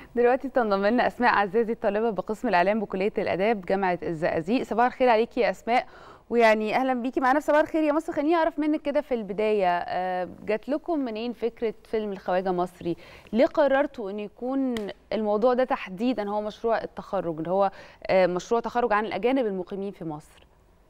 دلوقتي تنضم لنا اسماء عزازي الطالبه بقسم الاعلام بكليه الاداب جامعه الزقازيق صباح الخير عليكي يا اسماء ويعني اهلا بيكي معانا في صباح الخير يا مصر خليني اعرف منك كده في البدايه جات لكم منين فكره فيلم الخواجه مصري ليه قررتوا ان يكون الموضوع ده تحديدا هو مشروع التخرج اللي هو مشروع تخرج عن الاجانب المقيمين في مصر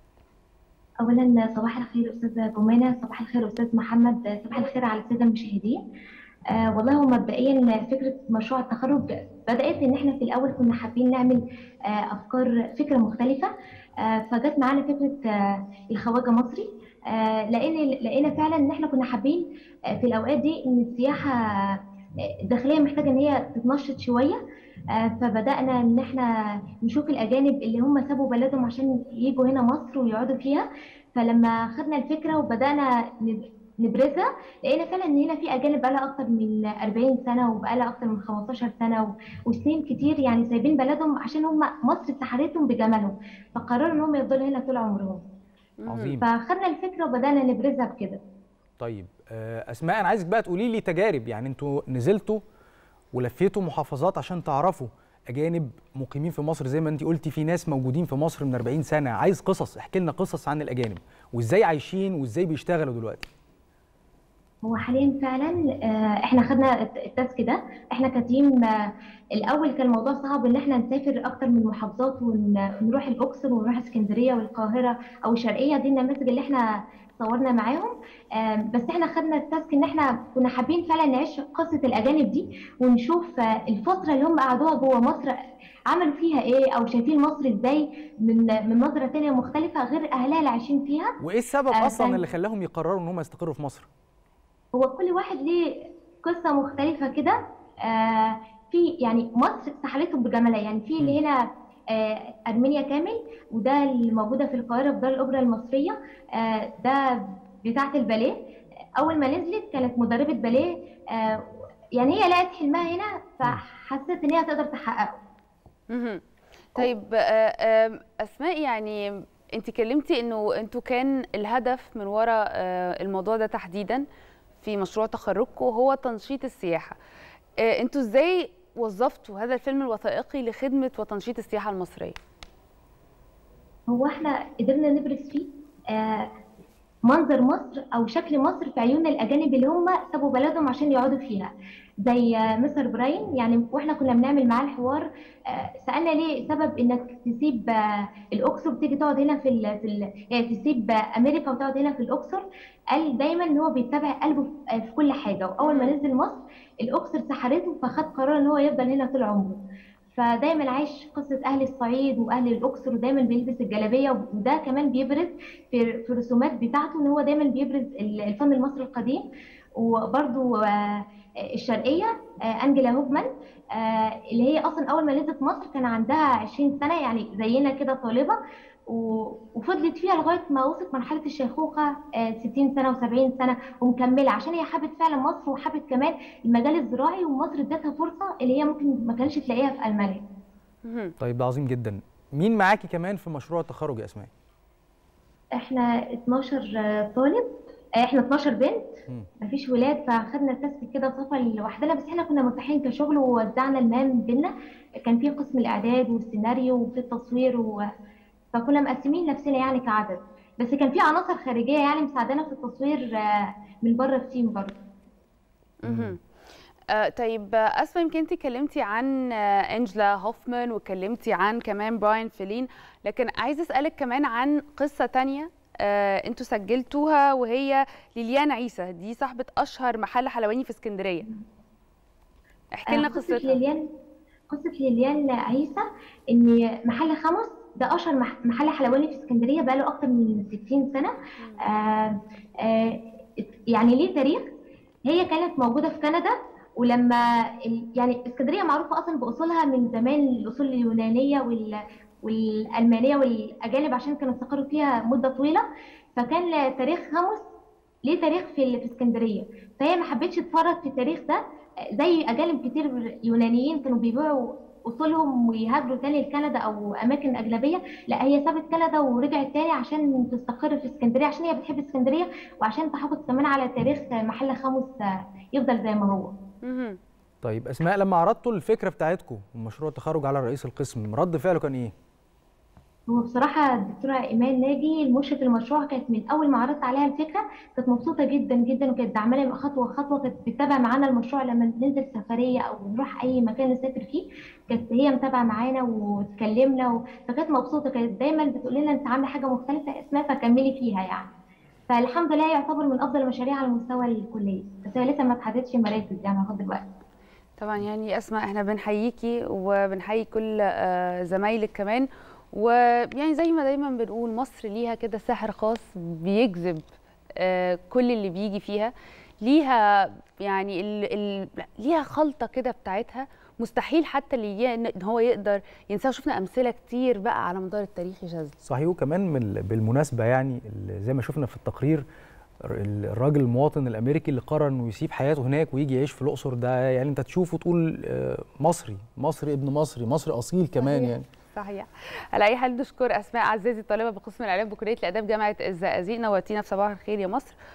اولا صباح الخير استاذه جمانه صباح الخير استاذ محمد صباح الخير على الساده المشاهدين آه والله هو مبدئيا فكره مشروع التخرج بدات ان احنا في الاول كنا حابين نعمل آه افكار فكره مختلفه آه فجت معانا فكره آه الخواجه مصري آه لان لقينا فعلا ان احنا كنا حابين آه في الاوقات دي ان السياحه الداخليه محتاجه ان هي تتنشط شويه آه فبدانا ان احنا نشوف الاجانب اللي هم سابوا بلدهم عشان يجوا هنا مصر ويقعدوا فيها فلما خدنا الفكره وبدانا نبرزها لقينا فعلا ان هنا في اجانب بقى اكتر من 40 سنه وبقى اكتر من 15 سنه وسنين كتير يعني سايبين بلدهم عشان هم مصر سحرتهم بجمالهم فقرروا ان هم يفضلوا هنا طول عمرهم عظيم فخدنا الفكره وبدانا نبرزها بكده طيب اسماء انا عايزك بقى تقولي لي تجارب يعني انتوا نزلتوا ولفيتوا محافظات عشان تعرفوا اجانب مقيمين في مصر زي ما انت قلتي في ناس موجودين في مصر من 40 سنه عايز قصص احكي لنا قصص عن الاجانب وازاي عايشين وازاي بيشتغلوا دلوقتي هو حاليا فعلا احنا خدنا التاسك ده احنا كتيم الاول كان الموضوع صعب ان احنا نسافر اكتر من محافظات ونروح الاقصر ونروح اسكندريه والقاهره او الشرقيه دي النماذج اللي احنا صورنا معاهم بس احنا خدنا التاسك ان احنا كنا حابين فعلا نعيش قصه الاجانب دي ونشوف الفتره اللي هم قعدوها جوه مصر عملوا فيها ايه او شايفين مصر ازاي من من نظره ثانيه مختلفه غير اهلها اللي عايشين فيها وايه السبب اصلا اللي خلاهم يقرروا ان هم يستقروا في مصر هو كل واحد ليه قصة مختلفة كده آه في يعني مصر سحلتهم بجمالها يعني في اللي هنا آه أرمينيا كامل وده اللي موجودة في القاهرة في دار الأوبرا المصرية آه ده بتاعة الباليه أول ما نزلت كانت مدربة باليه آه يعني هي لقت حلمها هنا فحست إن هي تقدر تحققه. طيب أسماء يعني انت كلمتي انه انتوا كان الهدف من وراء الموضوع ده تحديدا في مشروع تخرجكم هو تنشيط السياحه انتوا ازاي وظفتوا هذا الفيلم الوثائقي لخدمه وتنشيط السياحه المصريه هو احنا قدرنا نبرز فيه منظر مصر او شكل مصر في عيون الاجانب اللي هم سابوا بلدهم عشان يقعدوا فيها زي مستر براين يعني واحنا كنا بنعمل معاه الحوار سالنا ليه سبب انك تسيب الاقصر وتيجي تقعد هنا في ال في ال يعني تسيب امريكا وتقعد هنا في الاقصر قال دايما ان هو بيتبع قلبه في كل حاجه واول ما نزل مصر الاقصر سحرته فخد قرار ان هو يفضل هنا طول عمره فدايما عايش قصه اهل الصعيد واهل الاقصر ودايما بيلبس الجلابيه وده كمان بيبرز في في الرسومات بتاعته ان هو دايما بيبرز الفن المصري القديم وبرده الشرقيه انجلا هوفمان اللي هي اصلا اول ما نزلت مصر كان عندها 20 سنه يعني زينا كده طالبه وفضلت فيها لغايه ما وصلت مرحله الشيخوخه 60 سنه و70 سنه ومكمله عشان هي حبت فعلا مصر وحبت كمان المجال الزراعي ومصر ادتها فرصه اللي هي ممكن ما كانش تلاقيها في المانيا. طيب ده عظيم جدا. مين معاكي كمان في مشروع التخرج يا اسماء؟ احنا 12 طالب احنا 12 بنت مفيش ولاد فاخدنا التاسك كده بصفه لوحدنا بس احنا كنا متاحين كشغل ووزعنا المهام بينا كان في قسم الاعداد والسيناريو وفي التصوير و... فكنا مقسمين نفسنا يعني كعدد بس كان في عناصر خارجيه يعني مساعدانا في التصوير من بره التيم برضه آه طيب اسفه يمكن انت اتكلمتي عن آه انجلا هوفمان واتكلمتي عن كمان براين فيلين لكن عايزه اسالك كمان عن قصه تانية آه انتوا سجلتوها وهي ليليان عيسى دي صاحبه اشهر محل حلواني في اسكندريه احكي لنا قصتها قصه ليليان قصه ليليان عيسى ان محل خمس ده اشهر محل حلواني في اسكندريه بقاله اكتر من 60 سنه آآ آآ يعني ليه تاريخ هي كانت موجوده في كندا ولما يعني اسكندريه معروفه اصلا باصولها من زمان الاصول اليونانيه وال والالمانيه والاجانب عشان كانوا استقروا فيها مده طويله فكان تاريخ خاموس ليه تاريخ في في اسكندريه فهي ما حبتش تفرط في التاريخ ده زي اجانب كتير يونانيين كانوا بيبيعوا اصولهم ويهاجروا تاني لكندا او اماكن اجنبيه لا هي سابت كندا ورجعت تاني عشان تستقر في اسكندريه عشان هي بتحب اسكندريه وعشان تحافظ كمان على تاريخ محل خاموس يفضل زي ما هو طيب اسماء لما عرضتوا الفكره بتاعتكم ومشروع التخرج على رئيس القسم رد فعله كان ايه هو بصراحة الدكتورة إيمان ناجي المشرف المشروع كانت من أول ما عرضت عليها الفكرة كانت مبسوطة جدا جدا وكانت دعمانة خطوة خطوة كانت بتتابع معانا المشروع لما ننزل سفرية أو نروح أي مكان نسافر فيه كانت هي متابعة معانا وتكلمنا و... فكانت مبسوطة كانت دايما بتقول لنا أنت عاملة حاجة مختلفة يا إسماء فكملي فيها يعني فالحمد لله يعتبر من أفضل المشاريع على مستوى الكلية بس هي لسه ما اتحددش مراكز يعني لغاية دلوقتي طبعا يعني اسماء احنا بنحييكي وبنحيي كل آه، زمايلك كمان ويعني زي ما دايما بنقول مصر ليها كده سحر خاص بيجذب آه، كل اللي بيجي فيها ليها يعني ال ال ليها خلطه كده بتاعتها مستحيل حتى اللي ي- ان هو يقدر ينساها شفنا امثله كتير بقى على مدار التاريخ يا شاذلي صحيح وكمان من بالمناسبه يعني ال- زي ما شفنا في التقرير ال- الراجل المواطن الامريكي اللي قرر انه يسيب حياته هناك ويجي يعيش في الاقصر ده يعني انت تشوفه تقول آه، مصري مصري ابن مصري مصري اصيل كمان صحيح. يعني صحيح على اي حال نشكر اسماء عزازي طالبه بقسم الاعلام بكليه الاداب جامعه الزقازيق نورتينا في صباح الخير يا مصر